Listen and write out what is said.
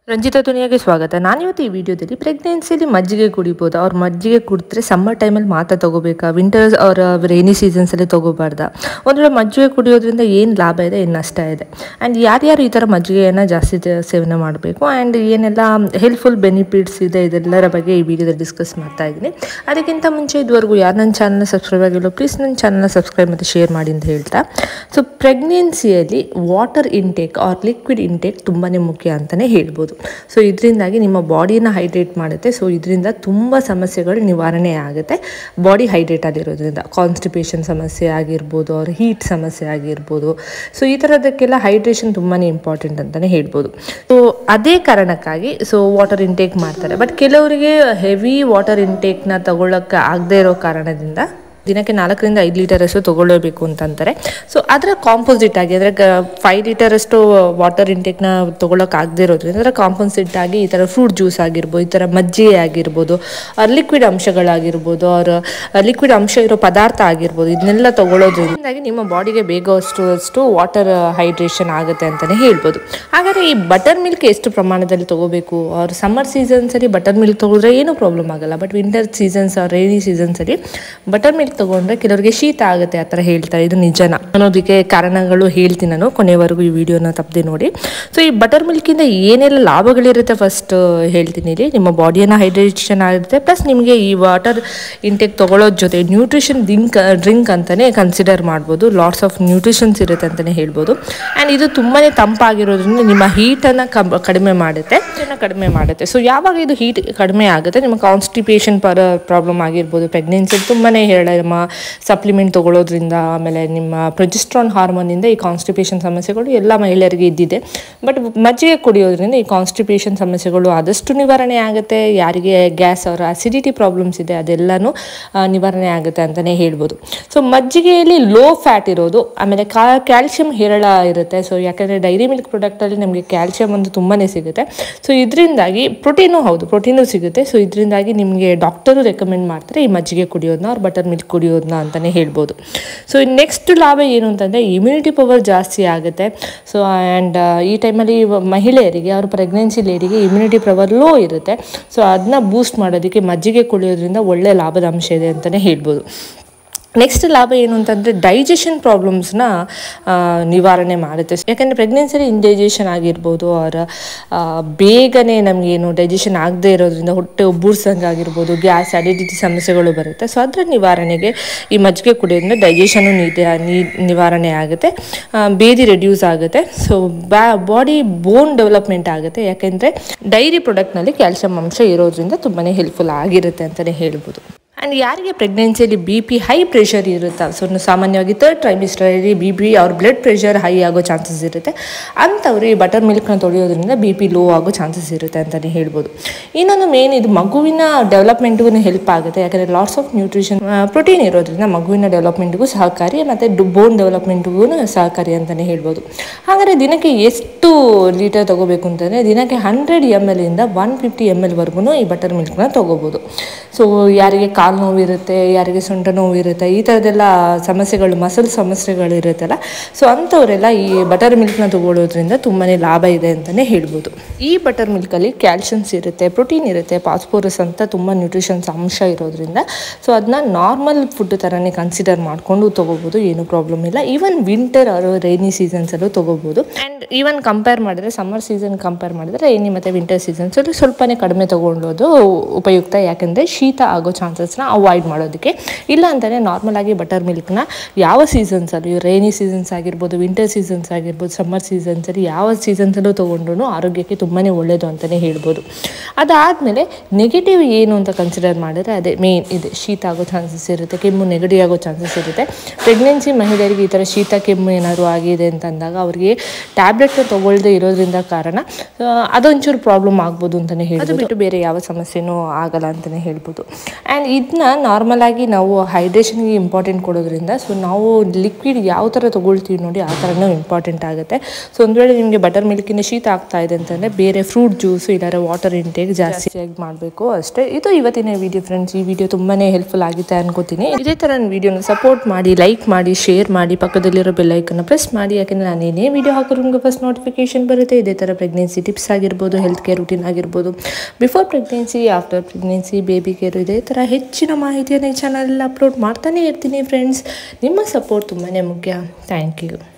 ರಂಜಿತಾ ದುನಿಯಾಗೆ ಸ್ವಾಗತ ನಾನಿವತ್ತು ಈ ವಿಡಿಯೋದಲ್ಲಿ ಪ್ರೆಗ್ನೆನ್ಸಿಲಿ ಮಜ್ಜಿಗೆ ಕುಡಿಬೋದು ಅವ್ರು ಮಜ್ಜಿಗೆ ಕುಡಿದ್ರೆ ಸಮ್ಮರ್ ಟೈಮಲ್ಲಿ ಮಾತ್ರ ತಗೋಬೇಕಾ ವಿಂಟರ್ಸ್ ಅವರ ರೈನಿ ಸೀಸನ್ಸಲ್ಲಿ ತಗೋಬಾರ್ದಾ ಒಂದು ವೇಳೆ ಮಜ್ಜಿಗೆ ಕುಡಿಯೋದ್ರಿಂದ ಏನು ಲಾಭ ಇದೆ ಏನು ನಷ್ಟ ಇದೆ ಆ್ಯಂಡ್ ಯಾರ್ಯಾರು ಈ ಥರ ಮಜ್ಜಿಗೆಯನ್ನು ಜಾಸ್ತಿ ತ- ಸೇವನೆ ಮಾಡಬೇಕು ಆ್ಯಂಡ್ ಏನೆಲ್ಲ ಹೆಲ್ಪ್ಫುಲ್ ಬೆನಿಫಿಟ್ಸ್ ಇದೆ ಇದೆಲ್ಲರ ಬಗ್ಗೆ ಈ ವಿಡಿಯೋದಲ್ಲಿ ಡಿಸ್ಕಸ್ ಮಾಡ್ತಾ ಇದ್ದೀನಿ ಅದಕ್ಕಿಂತ ಮುಂಚೆ ಇದುವರೆಗೂ ಯಾರು ನನ್ನ ಚಾನಲ್ನ ಸಬ್ಸ್ಕ್ರೈಬ್ ಆಗಿಲ್ಲ ಪ್ಲೀಸ್ ನನ್ನ ಚಾನಲ್ನ ಸಬ್ಸ್ಕ್ರೈಬ್ ಮತ್ತು ಶೇರ್ ಮಾಡಿ ಅಂತ ಹೇಳ್ತಾ ಸೊ ಪ್ರೆಗ್ನೆನ್ಸಿಯಲ್ಲಿ water intake or liquid intake ತುಂಬಾ ಮುಖ್ಯ ಅಂತಲೇ ಹೇಳ್ಬೋದು ಸೊ ಇದರಿಂದಾಗಿ ನಿಮ್ಮ ಬಾಡಿನ ಹೈಡ್ರೇಟ್ ಮಾಡುತ್ತೆ ಸೊ ಇದರಿಂದ ತುಂಬ ಸಮಸ್ಯೆಗಳು ನಿವಾರಣೆ ಆಗುತ್ತೆ ಬಾಡಿ ಹೈಡ್ರೇಟ್ ಆಗಿರೋದ್ರಿಂದ ಕಾನ್ಸ್ಟಿಪೇಷನ್ ಸಮಸ್ಯೆ ಆಗಿರ್ಬೋದು ಅವ್ರ ಹೀಟ್ ಸಮಸ್ಯೆ ಆಗಿರ್ಬೋದು ಸೊ ಈ ಥರದಕ್ಕೆಲ್ಲ ಹೈಡ್ರೇಷನ್ ತುಂಬಾ ಇಂಪಾರ್ಟೆಂಟ್ ಅಂತಲೇ ಹೇಳ್ಬೋದು ಸೊ ಅದೇ ಕಾರಣಕ್ಕಾಗಿ ಸೊ ವಾಟರ್ ಇಂಟೇಕ್ ಮಾಡ್ತಾರೆ ಬಟ್ ಕೆಲವರಿಗೆ ಹೆವಿ ವಾಟರ್ ಇಂಟೇಕ್ನ ತಗೊಳ್ಳೋಕ್ಕೆ ಆಗದೇ ಇರೋ ಕಾರಣದಿಂದ ದಿನಕ್ಕೆ ನಾಲ್ಕರಿಂದ ಐದು ಲೀಟರಷ್ಟು ತೊಗೊಳ್ಳೇಬೇಕು ಅಂತಂತಾರೆ ಸೊ ಅದರ ಕಾಂಪೋಸಿಟ್ ಆಗಿ ಅಂದರೆ ಫೈವ್ ಲೀಟರಷ್ಟು ವಾಟರ್ ಇಂಟೇಕ್ನ ತೊಗೊಳಕ್ಕೆ ಆಗದೇ ಇರೋದ್ರಿಂದ ಅದರ ಕಾಂಪೋಸಿಟ್ ಆಗಿ ಈ ಥರ ಫ್ರೂಟ್ ಜ್ಯೂಸ್ ಆಗಿರ್ಬೋದು ಈ ಥರ ಮಜ್ಜಿಗೆ ಆಗಿರ್ಬೋದು ಲಿಕ್ವಿಡ್ ಅಂಶಗಳಾಗಿರ್ಬೋದು ಅವ್ರ ಲಿಕ್ವಿಡ್ ಅಂಶ ಇರೋ ಪದಾರ್ಥ ಆಗಿರ್ಬೋದು ಇದನ್ನೆಲ್ಲ ತಗೊಳ್ಳೋದ್ರಿಂದಾಗಿ ನಿಮ್ಮ ಬಾಡಿಗೆ ಬೇಗ ಅಷ್ಟು ಅಷ್ಟು ವಾಟರ್ ಹೈಡ್ರೇಷನ್ ಆಗುತ್ತೆ ಅಂತಲೇ ಹೇಳ್ಬೋದು ಹಾಗಾದರೆ ಈ ಬಟರ್ ಮಿಲ್ಕ್ ಎಷ್ಟು ಪ್ರಮಾಣದಲ್ಲಿ ತಗೋಬೇಕು ಅವ್ರ ಸಮ್ಮರ್ ಸೀಸನ್ಸಲ್ಲಿ ಬಟರ್ ಮಿಲ್ಕ್ ತಗೊಂಡ್ರೆ ಏನೂ ಪ್ರಾಬ್ಲಮ್ ಆಗಲ್ಲ ಬಟ್ ವಿಂಟರ್ ಸೀಸನ್ಸ್ ರೈನಿ ಸೀಸನ್ಸಲ್ಲಿ ಬಟರ್ ಮಿಲ್ಕ್ ತಗೊಂಡ್ರೆ ಕೆಲವರಿಗೆ ಶೀತ ಆಗುತ್ತೆ ಆ ಥರ ಹೇಳ್ತಾರೆ ಇದು ನಿಜನ ಅನ್ನೋದಕ್ಕೆ ಕಾರಣಗಳು ಹೇಳ್ತೀನಿ ನಾನು ಕೊನೆವರೆಗೂ ಈ ವಿಡಿಯೋನ ತಪ್ಪದೆ ನೋಡಿ ಸೊ ಈ ಬಟರ್ ಮಿಲ್ಕಿಂದ ಏನೆಲ್ಲ ಲಾಭಗಳಿರುತ್ತೆ ಫಸ್ಟ್ ಹೇಳ್ತೀನಿ ಇಲ್ಲಿ ನಿಮ್ಮ ಬಾಡಿಯನ್ನು ಹೈಡ್ರೇಷನ್ ಆಗುತ್ತೆ ಪ್ಲಸ್ ನಿಮಗೆ ಈ ವಾಟರ್ ಇಂಟೇಕ್ ತಗೊಳ್ಳೋದ್ರ ಜೊತೆ ನ್ಯೂಟ್ರಿಷನ್ ಡ್ರಿಂಕ್ ಡ್ರಿಂಕ್ ಅಂತಲೇ ಕನ್ಸಿಡರ್ ಮಾಡ್ಬೋದು ಲಾಟ್ಸ್ ಆಫ್ ನ್ಯೂಟ್ರಿಷನ್ಸ್ ಇರುತ್ತೆ ಅಂತಲೇ ಹೇಳ್ಬೋದು ಆ್ಯಂಡ್ ಇದು ತುಂಬಾ ತಂಪಾಗಿರೋದ್ರಿಂದ ನಿಮ್ಮ ಹೀಟನ್ನು ಕಮ್ ಕಡಿಮೆ ಮಾಡುತ್ತೆ ಇದನ್ನು ಕಡಿಮೆ ಮಾಡುತ್ತೆ ಸೊ ಯಾವಾಗ ಇದು ಹೀಟ್ ಕಡಿಮೆ ಆಗುತ್ತೆ ನಿಮ್ಮ ಕಾನ್ಸ್ಟಿಪೇಷನ್ ಪರ ಪ್ರಾಬ್ಲಮ್ ಆಗಿರ್ಬೋದು ಪ್ರೆಗ್ನೆನ್ಸಿ ತುಂಬಾ ಹೇಳಮ್ಮ ಸಪ್ಲಿಮೆಂಟ್ ತಗೊಳ್ಳೋದ್ರಿಂದ ಆಮೇಲೆ ನಿಮ್ಮ ಪ್ರೊಜೆಸ್ಟ್ರಾನ್ ಹಾರ್ಮೋನಿಂದ ಈ ಕಾನ್ಸ್ಟಿಪೇಷನ್ ಸಮಸ್ಯೆಗಳು ಎಲ್ಲ ಮಹಿಳೆಯರಿಗೆ ಇದ್ದಿದೆ ಬಟ್ ಮಜ್ಜಿಗೆ ಕುಡಿಯೋದ್ರಿಂದ ಈ ಕಾನ್ಸ್ಟಿಪೇಷನ್ ಸಮಸ್ಯೆಗಳು ಆದಷ್ಟು ನಿವಾರಣೆ ಆಗುತ್ತೆ ಯಾರಿಗೆ ಗ್ಯಾಸ್ ಅವರ ಅಸಿಡಿಟಿ ಪ್ರಾಬ್ಲಮ್ಸ್ ಇದೆ ಅದೆಲ್ಲನೂ ಆ, ನಿವಾರಣೆ ಆಗುತ್ತೆ ಅಂತಲೇ ಹೇಳ್ಬೋದು ಸೊ ಮಜ್ಜಿಗೆಯಲ್ಲಿ ಲೋ ಫ್ಯಾಟ್ ಇರೋದು ಆಮೇಲೆ ಕಾ ಕ್ಯಾಲ್ಶಿಯಂ ಹೇರಳ ಇರುತ್ತೆ ಸೊ ಯಾಕಂದರೆ ಡೈರಿ ಮಿಲ್ಕ್ ಪ್ರಾಡಕ್ಟಲ್ಲಿ ನಮಗೆ ಕ್ಯಾಲ್ಶಿಯಂ ಒಂದು ತುಂಬಾ ಸಿಗುತ್ತೆ ಸೊ ಇದರಿಂದಾಗಿ ಪ್ರೋಟೀನು ಹೌದು ಪ್ರೋಟೀನು ಸಿಗುತ್ತೆ ಸೊ ಇದರಿಂದಾಗಿ ನಿಮಗೆ ಡಾಕ್ಟರು ರೆಕಮೆಂಡ್ ಮಾಡ್ತಾರೆ ಈ ಮಜ್ಜಿಗೆ ಕುಡಿಯೋದನ್ನ ಅವ್ರು ಬಟರ್ ಮಿಲ್ಕ್ ಕುಡಿಯೋದನ್ನ ಅಂತಲೇ ಹೇಳ್ಬೋದು ಸೊ ನೆಕ್ಸ್ಟ್ ಲಾಭ ಏನು ಅಂತಂದರೆ ಇಮ್ಯುನಿಟಿ ಪವರ್ ಜಾಸ್ತಿ ಆಗುತ್ತೆ ಸೊ ಆ್ಯಂಡ್ ಈ ಟೈಮಲ್ಲಿ ಮಹಿಳೆಯರಿಗೆ ಅವ್ರ ಪ್ರೆಗ್ನೆನ್ಸಿ ಲೇಡಿಗೆ ಇಮ್ಯುನಿಟಿ ಪವರ್ ಲೋ ಇರುತ್ತೆ ಸೊ ಅದನ್ನ ಬೂಸ್ಟ್ ಮಾಡೋದಕ್ಕೆ ಮಜ್ಜಿಗೆ ಕುಡಿಯೋದ್ರಿಂದ ಒಳ್ಳೆ ಲಾಭದ ಅಂಶ ಇದೆ ಅಂತಲೇ ಹೇಳ್ಬೋದು ನೆಕ್ಸ್ಟ್ ಲಾಭ ಏನು ಅಂತಂದರೆ ಡೈಜೆಷನ್ ಪ್ರಾಬ್ಲಮ್ಸ್ನ ನಿವಾರಣೆ ಮಾಡುತ್ತೆ ಯಾಕಂದರೆ ಪ್ರೆಗ್ನೆನ್ಸಿಲಿ ಇಂಡೈಜೆಷನ್ ಆಗಿರ್ಬೋದು ಅವರ ಬೇಗನೆ ನಮಗೇನು ಡೈಜೆಷನ್ ಆಗದೆ ಇರೋದ್ರಿಂದ ಹೊಟ್ಟೆ ಉಬ್ಬುರ್ಸಂಗೆ ಆಗಿರ್ಬೋದು ಗ್ಯಾಸ್ ಅಡಿಡಿಟಿ ಸಮಸ್ಯೆಗಳು ಬರುತ್ತೆ ಸೊ ಅದರ ನಿವಾರಣೆಗೆ ಈ ಮಜ್ಜಿಗೆ ಕುಡಿಯೋದ್ರಿಂದ ಡೈಜೆಷನು ನೀ ನಿವಾರಣೆ ಆಗುತ್ತೆ ಆ, ಬೇದಿ ರೆಡ್ಯೂಸ್ ಆಗುತ್ತೆ ಸೊ ಬ್ಯಾ ಬಾಡಿ ಬೋನ್ ಡೆವಲಪ್ಮೆಂಟ್ ಆಗುತ್ತೆ ಯಾಕೆಂದರೆ ಡೈರಿ ಪ್ರಾಡಕ್ಟ್ನಲ್ಲಿ ಕ್ಯಾಲ್ಸಿಯಂ ಅಂಶ ಇರೋದ್ರಿಂದ ತುಂಬಾ ಹೆಲ್ಪ್ಫುಲ್ ಆಗಿರುತ್ತೆ ಅಂತಲೇ ಹೇಳ್ಬೋದು ಆ್ಯಂಡ್ ಯಾರಿಗೆ ಪ್ರೆಗ್ನೆನ್ಸಿಯಲ್ಲಿ ಬಿ ಪಿ ಹೈ ಪ್ರೆಷರ್ ಇರುತ್ತೆ ಸೊ ಸಾಮಾನ್ಯವಾಗಿ ತರ್ಡ್ ಟ್ರೈಮಿಸ್ಟರಲ್ಲಿ ಬಿ ಪಿ ಅವ್ರ ಬ್ಲಡ್ ಪ್ರೆಷರ್ ಹೈ ಆಗೋ ಚಾನ್ಸಸ್ ಇರುತ್ತೆ ಅಂಥವ್ರು ಈ ಬಟರ್ ಮಿಲ್ಕ್ನ ತೊಳೆಯೋದ್ರಿಂದ ಬಿ ಪಿ ಲೋ ಆಗೋ ಚಾನ್ಸಸ್ ಇರುತ್ತೆ ಅಂತಲೇ ಹೇಳ್ಬೋದು ಇನ್ನೊಂದು ಮೇನ್ ಇದು ಮಗುವಿನ ಡೆವಲಪ್ಮೆಂಟ್ಗೂ ಹೆಲ್ಪ್ ಆಗುತ್ತೆ ಯಾಕಂದರೆ ಲಾಟ್ಸ್ ಆಫ್ ನ್ಯೂಟ್ರಿಷನ್ ಪ್ರೋಟೀನ್ ಇರೋದ್ರಿಂದ ಮಗುವಿನ ಡೆವಲಪ್ಮೆಂಟ್ಗೂ ಸಹಕಾರಿ ಮತ್ತು ಬೋನ್ ಡೆವಲಪ್ಮೆಂಟ್ಗೂ ಸಹಕಾರಿ ಅಂತಲೇ ಹೇಳ್ಬೋದು ಹಾಗಾದರೆ ದಿನಕ್ಕೆ ಎಷ್ಟು ಲೀಟರ್ ತೊಗೋಬೇಕು ಅಂತಂದರೆ ದಿನಕ್ಕೆ ಹಂಡ್ರೆಡ್ ಎಮ್ ಎಲ್ ಇಂದ ಒನ್ ಫಿಫ್ಟಿ ಎಮ್ ಎಲ್ವರೆಗೂ ಈ ಬಟರ್ ಮಿಲ್ಕ್ನ ತೊಗೋಬೋದು ಸೊ ಯಾರಿಗೆ ಕಾಲು ನೋವು ಇರುತ್ತೆ ಯಾರಿಗೆ ಸೊಂಟ ನೋವು ಇರುತ್ತೆ ಈ ಥರದ್ದೆಲ್ಲ ಸಮಸ್ಯೆಗಳು ಮಸಲ್ ಸಮಸ್ಯೆಗಳು ಇರುತ್ತಲ್ಲ ಸೊ ಅಂಥವರೆಲ್ಲ ಈ ಬಟರ್ ಮಿಲ್ಕ್ನ ತಗೊಳ್ಳೋದ್ರಿಂದ ತುಂಬಾ ಲಾಭ ಇದೆ ಅಂತಲೇ ಹೇಳ್ಬೋದು ಈ ಬಟರ್ ಮಿಲ್ಕಲ್ಲಿ ಕ್ಯಾಲ್ಶಿಯಮ್ಸ್ ಇರುತ್ತೆ ಪ್ರೋಟೀನ್ ಇರುತ್ತೆ ಪಾಸ್ಪೋರಸ್ ಅಂತ ತುಂಬ ನ್ಯೂಟ್ರಿಷನ್ಸ್ ಅಂಶ ಇರೋದ್ರಿಂದ ಸೊ ಅದನ್ನ ನಾರ್ಮಲ್ ಫುಡ್ ಥರನೇ ಕನ್ಸಿಡರ್ ಮಾಡಿಕೊಂಡು ತೊಗೋಬೋದು ಏನು ಪ್ರಾಬ್ಲಮ್ ಇಲ್ಲ ಈವನ್ ವಿಂಟರ್ ಅವರು ರೈನಿ ಸೀಸನ್ಸಲ್ಲೂ ತೊಗೋಬೋದು ಆ್ಯಂಡ್ ಈವನ್ ಕಂಪೇರ್ ಮಾಡಿದ್ರೆ ಸಮ್ಮರ್ ಸೀಸನ್ ಕಂಪೇರ್ ಮಾಡಿದ್ರೆ ರೈನಿ ಮತ್ತು ವಿಂಟರ್ ಸೀಸನ್ಸಲ್ಲಿ ಸ್ವಲ್ಪನೇ ಕಡಿಮೆ ತೊಗೊಳ್ಳೋದು ಉಪಯುಕ್ತ ಯಾಕೆಂದರೆ ಶೀತ ಆಗೋ ಚಾನ್ಸಸ್ನ ಅವಾಯ್ಡ್ ಮಾಡೋದಕ್ಕೆ ಇಲ್ಲ ಅಂತಲೇ ನಾರ್ಮಲ್ ಆಗಿ ಬಟರ್ ಮಿಲ್ಕ್ನ ಯಾವ ಸೀಸನ್ಸಲ್ಲಿ ರೈನಿ ಸೀಸನ್ಸ್ ಆಗಿರ್ಬೋದು ವಿಂಟರ್ ಸೀಸನ್ಸ್ ಆಗಿರ್ಬೋದು ಸಮ್ಮರ್ ಸೀಸನ್ಸಲ್ಲಿ ಯಾವ ಸೀಸನ್ಸಲ್ಲೂ ತೊಗೊಂಡ್ರು ಆರೋಗ್ಯಕ್ಕೆ ತುಂಬಾ ಒಳ್ಳೆಯದು ಅಂತಲೇ ಹೇಳ್ಬೋದು ಅದಾದಮೇಲೆ ನೆಗೆಟಿವ್ ಏನು ಅಂತ ಕನ್ಸಿಡರ್ ಮಾಡಿದ್ರೆ ಅದೇ ಮೇನ್ ಇದೆ ಶೀತ ಆಗೋ ಚಾನ್ಸಸ್ ಇರುತ್ತೆ ಕೆಮ್ಮು ನೆಗಡಿ ಆಗೋ ಚಾನ್ಸಸ್ ಇರುತ್ತೆ ಪ್ರೆಗ್ನೆನ್ಸಿ ಮಹಿಳೆಯರಿಗೆ ಈ ಥರ ಶೀತ ಕೆಮ್ಮು ಏನಾದರೂ ಆಗಿದೆ ಅಂತಂದಾಗ ಅವರಿಗೆ ಟ್ಯಾಬ್ಲೆಟ್ನ ತೊಗೊಳ್ದೇ ಇರೋದ್ರಿಂದ ಕಾರಣ ಆ, ಅದೊಂಚೂರು ಪ್ರಾಬ್ಲಮ್ ಆಗ್ಬೋದು ಅಂತಲೇ ಹೇಳ್ಬೋದು ಅದು ಬಿಟ್ಟು ಬೇರೆ ಯಾವ ಸಮಸ್ಯೆನೂ ಆಗಲ್ಲ ಅಂತಲೇ ಹೇಳ್ಬೋದು ಆ್ಯಂಡ್ ಇದನ್ನ ನಾರ್ಮಲ್ ಆಗಿ ನಾವು ಹೈಡ್ರೇಷನ್ಗೆ ಇಂಪಾರ್ಟೆಂಟ್ ಕೊಡೋದ್ರಿಂದ ಸೊ ನಾವು ಲಿಕ್ವಿಡ್ ಯಾವ ಥರ ತೊಗೊಳ್ತೀವಿ ನೋಡಿ ಆ ಥರನೂ ಇಂಪಾರ್ಟೆಂಟ್ ಆಗುತ್ತೆ ಸೊ ಒಂದು ವೇಳೆ ನಿಮಗೆ ಬಟರ್ ಮಿಲ್ಕಿನ ಶೀತ ಆಗ್ತಾ ಇದೆ ಅಂತಂದರೆ ಬೇರೆ ಫ್ರೂಟ್ ಜ್ಯೂಸು ಇಲ್ಲಾಂದ್ರೆ ವಾಟರ್ ಇಂಟೇಕ್ ಜಾಸ್ತಿಯಾಗಿ ಮಾಡಬೇಕು ಅಷ್ಟೇ ಇದು ಇವತ್ತಿನ ವಿಡಿಯೋ ಫ್ರೆಂಡ್ಸ್ ಈ ವಿಡಿಯೋ ತುಂಬಾ ಹೆಲ್ಪ್ಫುಲ್ ಆಗಿದೆ ಅನ್ಕೋತೀನಿ ಇದೇ ಥರ ನನ್ನ ವಿಡಿಯೋನ ಸಪೋರ್ಟ್ ಮಾಡಿ ಲೈಕ್ ಮಾಡಿ ಶೇರ್ ಮಾಡಿ ಪಕ್ಕದಲ್ಲಿರೋ ಬೆಲ್ಲೈಕನ್ನ ಪ್ರೆಸ್ ಮಾಡಿ ಯಾಕಂದರೆ ನಾನು ಏನೇ ವಿಡಿಯೋ ಹಾಕಿದ್ರು ನಿಮಗೆ ಫಸ್ಟ್ ನೋಟಿಫಿಕೇಶನ್ ಬರುತ್ತೆ ಇದೇ ಥರ ಪ್ರೆಗ್ನೆನ್ಸಿ ಟಿಪ್ಸ್ ಆಗಿರ್ಬೋದು ಹೆಲ್ತ್ ಕೇರ್ ರೂಟೀನ್ ಆಗಿರ್ಬೋದು before pregnancy after pregnancy baby care ಇದೇ ಥರ ಹೆಚ್ಚಿನ ಮಾಹಿತಿಯನ್ನು ಈ ಚಾನಲಲ್ಲಿ ಅಪ್ಲೋಡ್ ಮಾಡ್ತಾನೆ ಇರ್ತೀನಿ ಫ್ರೆಂಡ್ಸ್ ನಿಮ್ಮ ಸಪೋರ್ಟ್ ತುಂಬಾ ಮುಖ್ಯ ಥ್ಯಾಂಕ್ ಯು